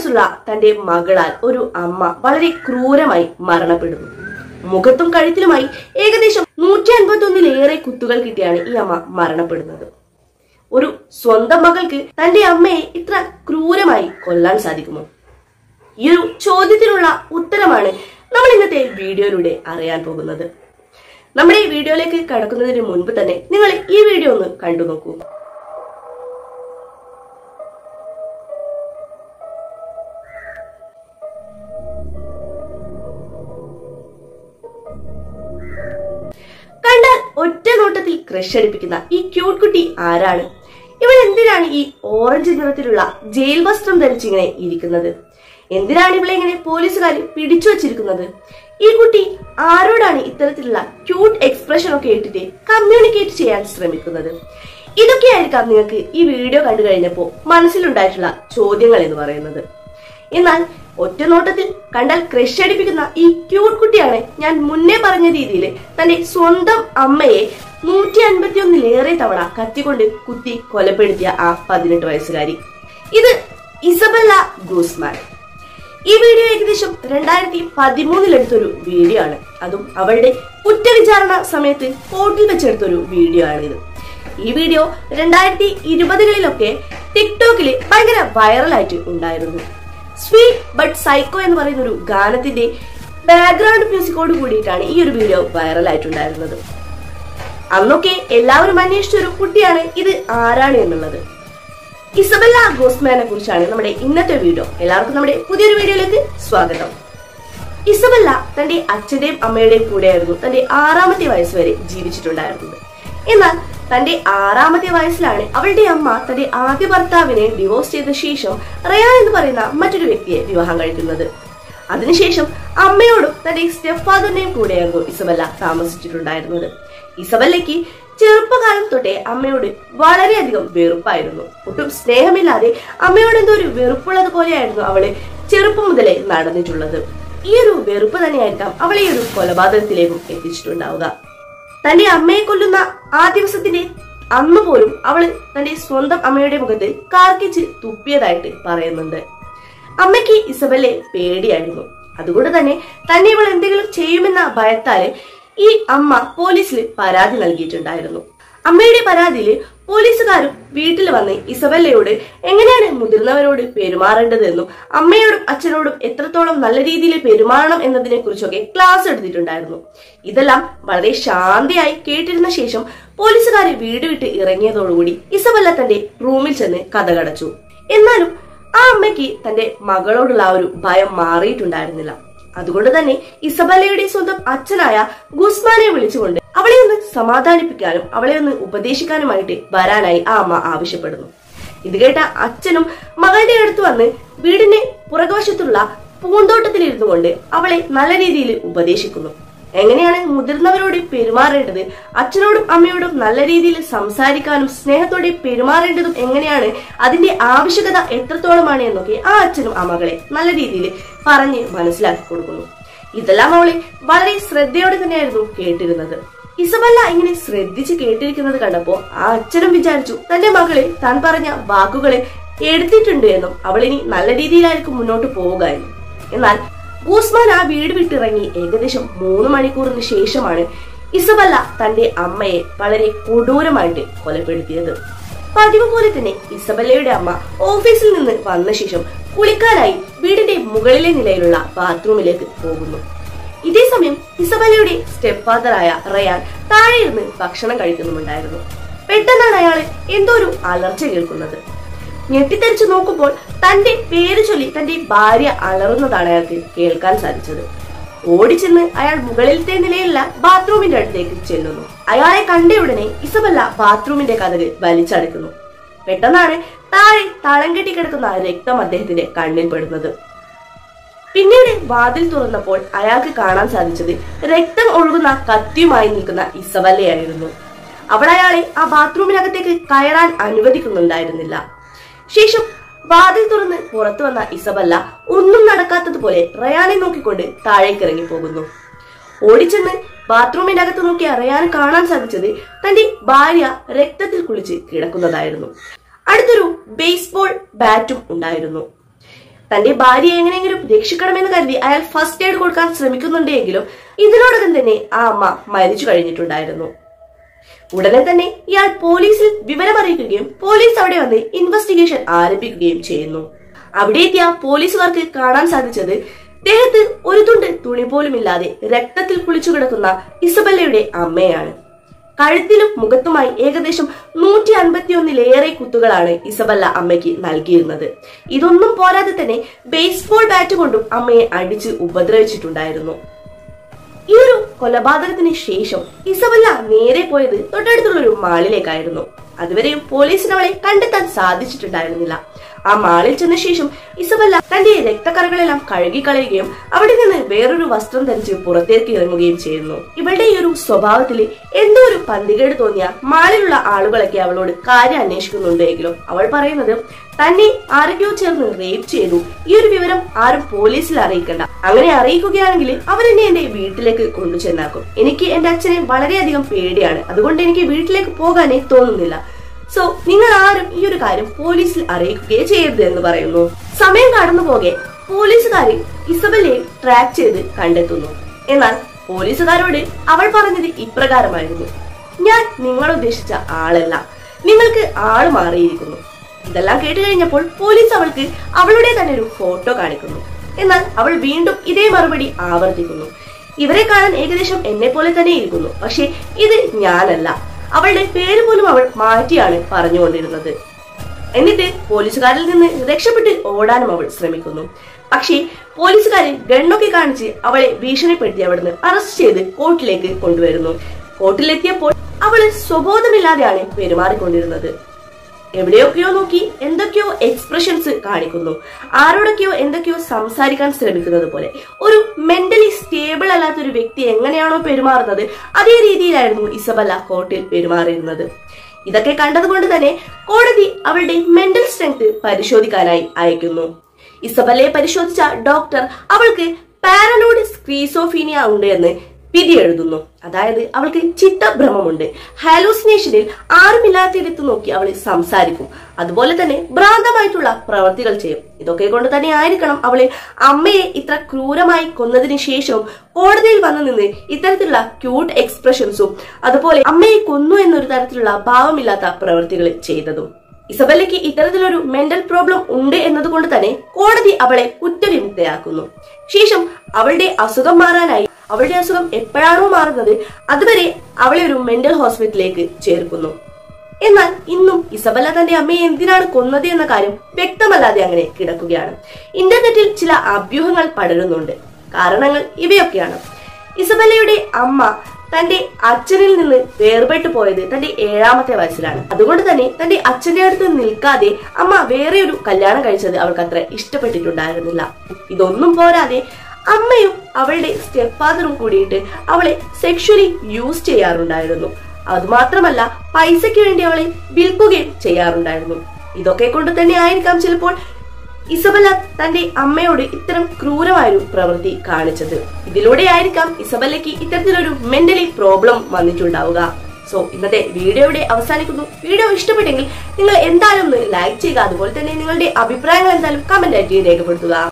വയസ്സുള്ള തന്റെ മകളാൽ ഒരു അമ്മ വളരെ ക്രൂരമായി മരണപ്പെടുന്നു മുഖത്തും കഴുത്തിലുമായി ഏകദേശം നൂറ്റി അൻപത്തി ഒന്നിലേറെ കുത്തുകൾ കിട്ടിയാണ് ഈ അമ്മ മരണപ്പെടുന്നത് ഒരു സ്വന്തം മകൾക്ക് തന്റെ അമ്മയെ ഇത്ര ക്രൂരമായി കൊല്ലാൻ സാധിക്കുമോ ഈ ഒരു ചോദ്യത്തിനുള്ള ഉത്തരമാണ് നമ്മൾ ഇന്നത്തെ വീഡിയോയിലൂടെ അറിയാൻ പോകുന്നത് നമ്മുടെ ഈ വീഡിയോയിലേക്ക് കടക്കുന്നതിന് മുൻപ് തന്നെ നിങ്ങൾ ഈ വീഡിയോ ഒന്ന് കണ്ടു നോക്കൂ കണ്ടാൽ ഒറ്റ നോട്ടത്തിൽ ക്രഷ് അടിപ്പിക്കുന്ന ഈ ക്യൂട്ട് കുട്ടി ആരാണ് ഇവൾ എന്തിനാണ് ഈ ഓറഞ്ച് നിറത്തിലുള്ള ജയിൽ വസ്ത്രം ധരിച്ചിങ്ങനെ ഇരിക്കുന്നത് എന്തിനാണ് ഇവളെ ഇങ്ങനെ പോലീസുകാർ പിടിച്ചു വച്ചിരിക്കുന്നത് ഈ കുട്ടി ആരോടാണ് ഇത്തരത്തിലുള്ള ക്യൂട്ട് എക്സ്പ്രഷൻ ഒക്കെ ഇട്ടിട്ട് കമ്മ്യൂണിക്കേറ്റ് ചെയ്യാൻ ശ്രമിക്കുന്നത് ഇതൊക്കെയായിരിക്കാം നിങ്ങൾക്ക് ഈ വീഡിയോ കണ്ടു കഴിഞ്ഞപ്പോൾ മനസ്സിലുണ്ടായിട്ടുള്ള ചോദ്യങ്ങൾ എന്ന് പറയുന്നത് എന്നാൽ ഒറ്റ നോട്ടത്തിൽ കണ്ടാൽ ക്രഷ് അടിപ്പിക്കുന്ന ഈ ക്യൂട്ട് കുട്ടിയാണ് ഞാൻ മുന്നേ പറഞ്ഞ രീതിയിൽ തന്റെ സ്വന്തം അമ്മയെ നൂറ്റി അൻപത്തി ഒന്നിലേറെ തവണ കത്തിക്കൊണ്ട് കുത്തി കൊലപ്പെടുത്തിയ ആ പതിനെട്ട് വയസ്സുകാരി ഇത് ഇസബല്ല ഗൂസ്മാൻ ഈ വീഡിയോ ഏകദേശം രണ്ടായിരത്തി പതിമൂന്നിലെടുത്തൊരു വീഡിയോ ആണ് അതും അവളുടെ കുറ്റവിചാരണ സമയത്ത് കോർട്ടിൽ വെച്ചെടുത്തൊരു വീഡിയോ ആണ് ഇത് ഈ വീഡിയോ രണ്ടായിരത്തി ഇരുപതുകളിലൊക്കെ ടിക്ടോക്കിൽ ഭയങ്കര വൈറലായിട്ട് ഉണ്ടായിരുന്നു സ്വീറ്റ് ബട്ട് സൈക്കോ എന്ന് പറയുന്ന ഒരു ഗാനത്തിന്റെ ബാക്ക്ഗ്രൗണ്ട് മ്യൂസിക്കോട് കൂടിയിട്ടാണ് ഈ ഒരു വീഡിയോ വൈറലായിട്ടുണ്ടായിരുന്നത് അന്നൊക്കെ എല്ലാവരും അന്വേഷിച്ച ഒരു കുട്ടിയാണ് ഇത് ആരാണ് എന്നുള്ളത് ഇസബല്ല ഗോസ്മാനെ കുറിച്ചാണ് നമ്മുടെ ഇന്നത്തെ വീഡിയോ എല്ലാവർക്കും നമ്മുടെ പുതിയൊരു വീഡിയോയിലേക്ക് സ്വാഗതം ഇസബല്ല തന്റെ അച്ഛന്റെയും അമ്മയുടെയും കൂടെയായിരുന്നു തന്റെ ആറാമത്തെ വയസ്സ് വരെ ജീവിച്ചിട്ടുണ്ടായിരുന്നത് എന്നാൽ തന്റെ ആറാമത്തെ വയസ്സിലാണ് അവളുടെ അമ്മ തന്റെ ആദ്യ ഭർത്താവിനെ ഡിവോഴ്സ് ചെയ്ത ശേഷം റയാൻ എന്ന് പറയുന്ന മറ്റൊരു വ്യക്തിയെ വിവാഹം കഴിക്കുന്നത് അതിനുശേഷം അമ്മയോടും തന്റെ സ്റ്റെപ്പ് ഫാദറിനെയും കൂടെയായിരുന്നു ഇസബല്ല താമസിച്ചിട്ടുണ്ടായിരുന്നത് ഇസബല്ലയ്ക്ക് ചെറുപ്പകാലം തൊട്ടേ അമ്മയോട് വളരെയധികം വെറുപ്പായിരുന്നു ഒട്ടും സ്നേഹമില്ലാതെ അമ്മയോട് എന്തോ ഒരു വെറുപ്പുള്ളത് പോലെയായിരുന്നു അവള് ചെറുപ്പം മുതലേ നടന്നിട്ടുള്ളത് ഈ ഒരു വെറുപ്പ് തന്നെയായിരിക്കാം അവളെ ഈ ഒരു കൊലപാതകത്തിലേക്കും എത്തിച്ചിട്ടുണ്ടാവുക തന്റെ അമ്മയെ കൊല്ലുന്ന ആ ദിവസത്തിന്റെ അന്ന് പോലും അവള് തന്റെ സ്വന്തം അമ്മയുടെ മുഖത്ത് കാർക്കിച്ച് തുപ്പിയതായിട്ട് പറയുന്നുണ്ട് അമ്മയ്ക്ക് ഇസബലെ പേടിയായിരുന്നു അതുകൊണ്ട് തന്നെ തന്നെ ഇവൾ എന്തെങ്കിലും ചെയ്യുമെന്ന ഭയത്താല് ഈ അമ്മ പോലീസിൽ പരാതി നൽകിയിട്ടുണ്ടായിരുന്നു അമ്മയുടെ പരാതിയിൽ പോലീസുകാരും വീട്ടിൽ വന്ന് ഇസബല്ലയോട് എങ്ങനെയാണ് മുതിർന്നവരോട് പെരുമാറേണ്ടതെന്നും അമ്മയോടും അച്ഛനോടും എത്രത്തോളം നല്ല രീതിയിൽ പെരുമാറണം എന്നതിനെ കുറിച്ചൊക്കെ ക്ലാസ് എടുത്തിട്ടുണ്ടായിരുന്നു ഇതെല്ലാം വളരെ ശാന്തിയായി കേട്ടിരുന്ന ശേഷം പോലീസുകാരെ വീട് വിട്ട് ഇറങ്ങിയതോടുകൂടി ഇസബല്ല തന്റെ റൂമിൽ ചെന്ന് കഥകടച്ചു എന്നാലും ആ അമ്മയ്ക്ക് തന്റെ മകളോടുള്ള ആ ഒരു ഭയം മാറിയിട്ടുണ്ടായിരുന്നില്ല അതുകൊണ്ട് തന്നെ ഇസബല്ലയുടെ സ്വന്തം അച്ഛനായ ഗുസ്മാനെ വിളിച്ചുകൊണ്ട് അവളെ ഒന്ന് സമാധാനിപ്പിക്കാനും അവളെ ഒന്ന് ഉപദേശിക്കാനുമായിട്ട് വരാനായി ആ അമ്മ ആവശ്യപ്പെടുന്നു ഇത് കേട്ട അച്ഛനും മകളുടെ അടുത്ത് വന്ന് വീടിന്റെ പുറകുവശത്തുള്ള പൂന്തോട്ടത്തിലിരുന്നു കൊണ്ട് അവളെ നല്ല രീതിയിൽ ഉപദേശിക്കുന്നു എങ്ങനെയാണ് മുതിർന്നവരോട് പെരുമാറേണ്ടത് അച്ഛനോടും അമ്മയോടും നല്ല രീതിയിൽ സംസാരിക്കാനും സ്നേഹത്തോടെ പെരുമാറേണ്ടതും എങ്ങനെയാണ് അതിന്റെ ആവശ്യകത എത്രത്തോളമാണ് എന്നൊക്കെ ആ അച്ഛനും ആ മകളെ നല്ല രീതിയിൽ പറഞ്ഞ് മനസ്സിലാക്കി കൊടുക്കുന്നു ഇതെല്ലാം അവളെ വളരെ ശ്രദ്ധയോടെ തന്നെയായിരുന്നു കേട്ടിരുന്നത് ഇസബല്ല ഇങ്ങനെ ശ്രദ്ധിച്ച് കേട്ടിരിക്കുന്നത് കണ്ടപ്പോ ആ അച്ഛനും വിചാരിച്ചു തന്റെ മകളെ താൻ പറഞ്ഞ വാക്കുകളെ എടുത്തിട്ടുണ്ട് എന്നും അവളിനി നല്ല രീതിയിലായിരിക്കും മുന്നോട്ട് പോവുക എന്നും എന്നാൽ ഗൂസ്മാൻ ആ വീട് വിട്ടിറങ്ങി ഏകദേശം മൂന്ന് മണിക്കൂറിന് ശേഷമാണ് ഇസബല്ല തന്റെ അമ്മയെ വളരെ കൊടൂരമായിട്ട് കൊലപ്പെടുത്തിയത് പതിവ് പോലെ തന്നെ ഇസബല്ലയുടെ അമ്മ ഓഫീസിൽ നിന്ന് വന്ന ശേഷം കുളിക്കാനായി വീടിന്റെ മുകളിലെ നിലയിലുള്ള ബാത്റൂമിലേക്ക് പോകുന്നു ഇതേ സമയം ഇസബല്ലയുടെ സ്റ്റെപ്പ് ഫാദറായ റയാൻ താഴെ ഇരുന്ന് ഭക്ഷണം കഴിക്കുന്നുമുണ്ടായിരുന്നു പെട്ടെന്നാണ് അയാള് എന്തോ ഒരു അലർച്ച കേൾക്കുന്നത് ഞെട്ടിത്തെറിച്ച് നോക്കുമ്പോൾ തന്റെ പേര് ചൊല്ലി തന്റെ ഭാര്യ അലറുന്നതാണ് അയാൾക്ക് കേൾക്കാൻ സാധിച്ചത് ഓടിച്ചെന്ന് അയാൾ മുകളിലത്തെ നിലയിലുള്ള ബാത്റൂമിന്റെ അടുത്തേക്ക് ചെല്ലുന്നു അയാളെ കണ്ടയുടനെ ഇസബല്ല ബാത്റൂമിന്റെ കഥകൾ വലിച്ചടക്കുന്നു പെട്ടെന്നാണ് താഴെ തളം കെട്ടി കിടക്കുന്ന രക്തം അദ്ദേഹത്തിന്റെ കണ്ണിൽ പെടുന്നത് പിന്നീട് വാതിൽ തുറന്നപ്പോൾ അയാൾക്ക് കാണാൻ സാധിച്ചത് രക്തം ഒഴുകുന്ന കത്തിയുമായി നിൽക്കുന്ന ഇസബല്ലയായിരുന്നു അവൾ അയാളെ ആ ബാത്റൂമിനകത്തേക്ക് കയറാൻ അനുവദിക്കുന്നുണ്ടായിരുന്നില്ല ശേഷം വാതിൽ തുറന്ന് പുറത്തു വന്ന ഇസബല്ല ഒന്നും നടക്കാത്തതുപോലെ റയാനെ നോക്കിക്കൊണ്ട് താഴേക്ക് ഇറങ്ങി പോകുന്നു ഓടിച്ചെന്ന് ബാത്റൂമിന്റെ അകത്ത് നോക്കിയ റയാൻ കാണാൻ സാധിച്ചത് തന്റെ ഭാര്യ രക്തത്തിൽ കുളിച്ച് കിടക്കുന്നതായിരുന്നു അടുത്തൊരു ബേസ്ബോൾ ബാറ്റും ഉണ്ടായിരുന്നു തന്റെ ഭാര്യയെ എങ്ങനെയെങ്കിലും രക്ഷിക്കണമെന്ന് കരുതി അയാൾ ഫസ്റ്റ് എയ്ഡ് കൊടുക്കാൻ ശ്രമിക്കുന്നുണ്ടെങ്കിലും ഇതിനോടകം തന്നെ ആ അമ്മ മരിച്ചു കഴിഞ്ഞിട്ടുണ്ടായിരുന്നു ഉടനെ തന്നെ ഇയാൾ പോലീസിൽ വിവരമറിയിക്കുകയും പോലീസ് അവിടെ വന്ന് ഇൻവെസ്റ്റിഗേഷൻ ആരംഭിക്കുകയും ചെയ്യുന്നു അവിടെ എത്തിയ പോലീസുകാർക്ക് കാണാൻ സാധിച്ചത് ദേഹത്ത് ഒരു തുണ്ട് തുണി പോലുമില്ലാതെ രക്തത്തിൽ കുളിച്ചു കിടക്കുന്ന ഇസബല്ലയുടെ അമ്മയാണ് കഴുത്തിലും മുഖത്തുമായി ഏകദേശം നൂറ്റി അൻപത്തിയൊന്നിലേറെ കുത്തുകളാണ് ഇസബല്ല അമ്മയ്ക്ക് നൽകിയിരുന്നത് ഇതൊന്നും പോരാതെ തന്നെ ബേസ്ബോൾ ബാറ്റ് കൊണ്ടും അമ്മയെ അടിച്ച് ഉപദ്രവിച്ചിട്ടുണ്ടായിരുന്നു ഈ ഒരു കൊലപാതകത്തിന് ശേഷം ഇസബല്ല നേരെ പോയത് തൊട്ടടുത്തുള്ള ഒരു മാളിലേക്കായിരുന്നു അതുവരെയും പോലീസിന് അവളെ കണ്ടെത്താൻ സാധിച്ചിട്ടുണ്ടായിരുന്നില്ല ആ മാളിൽ ചെന്ന ശേഷം ഇസബല്ല തന്റെ രക്തക്കറകളെല്ലാം കഴുകിക്കളയുകയും അവിടെ നിന്ന് വേറൊരു വസ്ത്രം ധരിച്ച് പുറത്തേക്ക് ഇറങ്ങുകയും ചെയ്യുന്നു ഇവളുടെ ഈ ഒരു സ്വഭാവത്തിൽ എന്തോ ഒരു പന്തികേട് തോന്നിയ മാളിലുള്ള ആളുകളൊക്കെ അവളോട് കാര്യം അന്വേഷിക്കുന്നുണ്ടെങ്കിലും അവൾ പറയുന്നത് തന്നെ ആരൊക്കെയോ ചേർന്ന് റേപ്പ് ചെയ്തു ഈ ഒരു വിവരം ആരും പോലീസിൽ അറിയിക്കണ്ട അങ്ങനെ അറിയിക്കുകയാണെങ്കിൽ അവരെന്നെ എന്റെ വീട്ടിലേക്ക് കൊണ്ടുചെന്നാക്കും എനിക്ക് എന്റെ അച്ഛനെ വളരെയധികം പേടിയാണ് അതുകൊണ്ട് എനിക്ക് വീട്ടിലേക്ക് പോകാനേ തോന്നുന്നില്ല സോ നിങ്ങൾ ആരും ഈ ഒരു കാര്യം പോലീസിൽ അറിയിക്കുകയോ ചെയ്യരുത് എന്ന് പറയുന്നു സമയം കടന്നു പോകെ പോലീസുകാരെ ഇസബല്ലയെ ട്രാക്ക് ചെയ്ത് കണ്ടെത്തുന്നു എന്നാൽ പോലീസുകാരോട് അവൾ പറഞ്ഞത് ഇപ്രകാരമായിരുന്നു ഞാൻ നിങ്ങൾ ഉദ്ദേശിച്ച ആളല്ല നിങ്ങൾക്ക് ആള് മാറിയിരിക്കുന്നു ഇതെല്ലാം കേട്ട് കഴിഞ്ഞപ്പോൾ പോലീസ് അവൾക്ക് അവളുടെ തന്നെ ഒരു ഫോട്ടോ കാണിക്കുന്നു എന്നാൽ അവൾ വീണ്ടും ഇതേ മറുപടി ആവർത്തിക്കുന്നു ഇവരെ കാണാൻ ഏകദേശം എന്നെ പോലെ തന്നെ ഇരിക്കുന്നു പക്ഷെ ഇത് ഞാനല്ല അവളുടെ പേര് പോലും അവൾ മാറ്റിയാണ് പറഞ്ഞുകൊണ്ടിരുന്നത് എന്നിട്ട് പോലീസുകാരിൽ നിന്ന് രക്ഷപ്പെട്ട് ഓടാനും അവൾ ശ്രമിക്കുന്നു പക്ഷേ പോലീസുകാരൻ ഗണ്ണൊക്കെ കാണിച്ച് അവളെ ഭീഷണിപ്പെടുത്തി അവിടുന്ന് അറസ്റ്റ് ചെയ്ത് കോർട്ടിലേക്ക് കൊണ്ടുവരുന്നു കോർട്ടിലെത്തിയപ്പോൾ അവള് സ്വബോധമില്ലാതെയാണ് പെരുമാറിക്കൊണ്ടിരുന്നത് എവിടെയൊക്കെയോ നോക്കി എന്തൊക്കെയോ എക്സ്പ്രഷൻസ് കാണിക്കുന്നു ആരോടൊക്കെയോ എന്തൊക്കെയോ സംസാരിക്കാൻ ശ്രമിക്കുന്നത് പോലെ ഒരു മെന്റലി സ്റ്റേബിൾ അല്ലാത്ത ഒരു വ്യക്തി എങ്ങനെയാണോ പെരുമാറുന്നത് അതേ രീതിയിലായിരുന്നു ഇസബല്ല കോർട്ടിൽ പെരുമാറിയിരുന്നത് ഇതൊക്കെ കണ്ടതുകൊണ്ട് തന്നെ കോടതി അവളുടെ മെന്റൽ സ്ട്രെങ്ത് പരിശോധിക്കാനായി അയക്കുന്നു ഇസബല്ലയെ പരിശോധിച്ച ഡോക്ടർ അവൾക്ക് പാരനോഡ് സ്ക്രീസോഫീനിയ ഉണ്ട് എന്ന് വിധി എഴുതുന്നു അതായത് അവൾക്ക് ചിത്തഭ്രമമുണ്ട് ഹാലൂസിനേഷനിൽ ആരുമില്ലാത്തിടത്ത് നോക്കി അവൾ സംസാരിക്കും അതുപോലെ തന്നെ ഭ്രാന്തമായിട്ടുള്ള പ്രവർത്തികൾ ചെയ്യും ഇതൊക്കെ കൊണ്ട് തന്നെ ആയിരിക്കണം അവളെ അമ്മയെ ഇത്ര ക്രൂരമായി കൊന്നതിന് ശേഷവും കോടതിയിൽ വന്നു നിന്ന് ഇത്തരത്തിലുള്ള ക്യൂട്ട് എക്സ്പ്രഷൻസും അതുപോലെ അമ്മയെ കൊന്നു എന്നൊരു തരത്തിലുള്ള ഭാവമില്ലാത്ത പ്രവൃത്തികൾ ചെയ്തതും ഇസബല്ലയ്ക്ക് ഇത്തരത്തിലൊരു മെന്റൽ പ്രോബ്ലം ഉണ്ട് എന്നതുകൊണ്ട് തന്നെ കോടതി അവളെ കുറ്റവിമുക്തയാക്കുന്നു ശേഷം അവളുടെ അസുഖം മാറാനായി അവളുടെ അസുഖം എപ്പോഴാണോ മാറുന്നത് അതുവരെ അവളെ ഒരു മെന്റൽ ഹോസ്പിറ്റലിലേക്ക് ചേർക്കുന്നു എന്നാൽ ഇന്നും ഇസബല്ല തന്റെ അമ്മയെ എന്തിനാണ് കൊന്നത് എന്ന കാര്യം വ്യക്തമല്ലാതെ അങ്ങനെ കിടക്കുകയാണ് ഇന്റർനെറ്റിൽ ചില അഭ്യൂഹങ്ങൾ പടരുന്നുണ്ട് കാരണങ്ങൾ ഇവയൊക്കെയാണ് ഇസബല്ലയുടെ അമ്മ തന്റെ അച്ഛനിൽ നിന്ന് വേർപെട്ടു പോയത് തന്റെ ഏഴാമത്തെ വയസ്സിലാണ് അതുകൊണ്ട് തന്നെ തന്റെ അച്ഛന്റെ അടുത്ത് നിൽക്കാതെ അമ്മ വേറെ ഒരു കല്യാണം കഴിച്ചത് അവൾക്ക് അത്ര ഇഷ്ടപ്പെട്ടിട്ടുണ്ടായിരുന്നില്ല ഇതൊന്നും പോരാതെ അമ്മയും അവളുടെ സ്റ്റെപ്പ് ഫാദറും കൂടിയിട്ട് അവളെ സെക്ഷലി യൂസ് ചെയ്യാറുണ്ടായിരുന്നു അതുമാത്രമല്ല പൈസയ്ക്ക് വേണ്ടി അവളെ വിൽക്കുകയും ചെയ്യാറുണ്ടായിരുന്നു ഇതൊക്കെ കൊണ്ട് തന്നെ ആയിരിക്കാം ചിലപ്പോൾ ഇസബല തന്റെ അമ്മയോട് ഇത്തരം ക്രൂരമായൊരു പ്രവൃത്തി കാണിച്ചത് ഇതിലൂടെ ആയിരിക്കാം ഇസബല്ലയ്ക്ക് ഇത്തരത്തിലൊരു മെന്റലി പ്രോബ്ലം വന്നിട്ടുണ്ടാവുക സോ ഇന്നത്തെ വീഡിയോ ഇവിടെ അവസാനിക്കുന്നു വീഡിയോ ഇഷ്ടപ്പെട്ടെങ്കിൽ നിങ്ങൾ എന്തായാലും ഒന്ന് ലൈക്ക് ചെയ്യുക അതുപോലെ തന്നെ നിങ്ങളുടെ അഭിപ്രായങ്ങൾ എന്തായാലും കമന്റ് ആയിട്ട് രേഖപ്പെടുത്തുക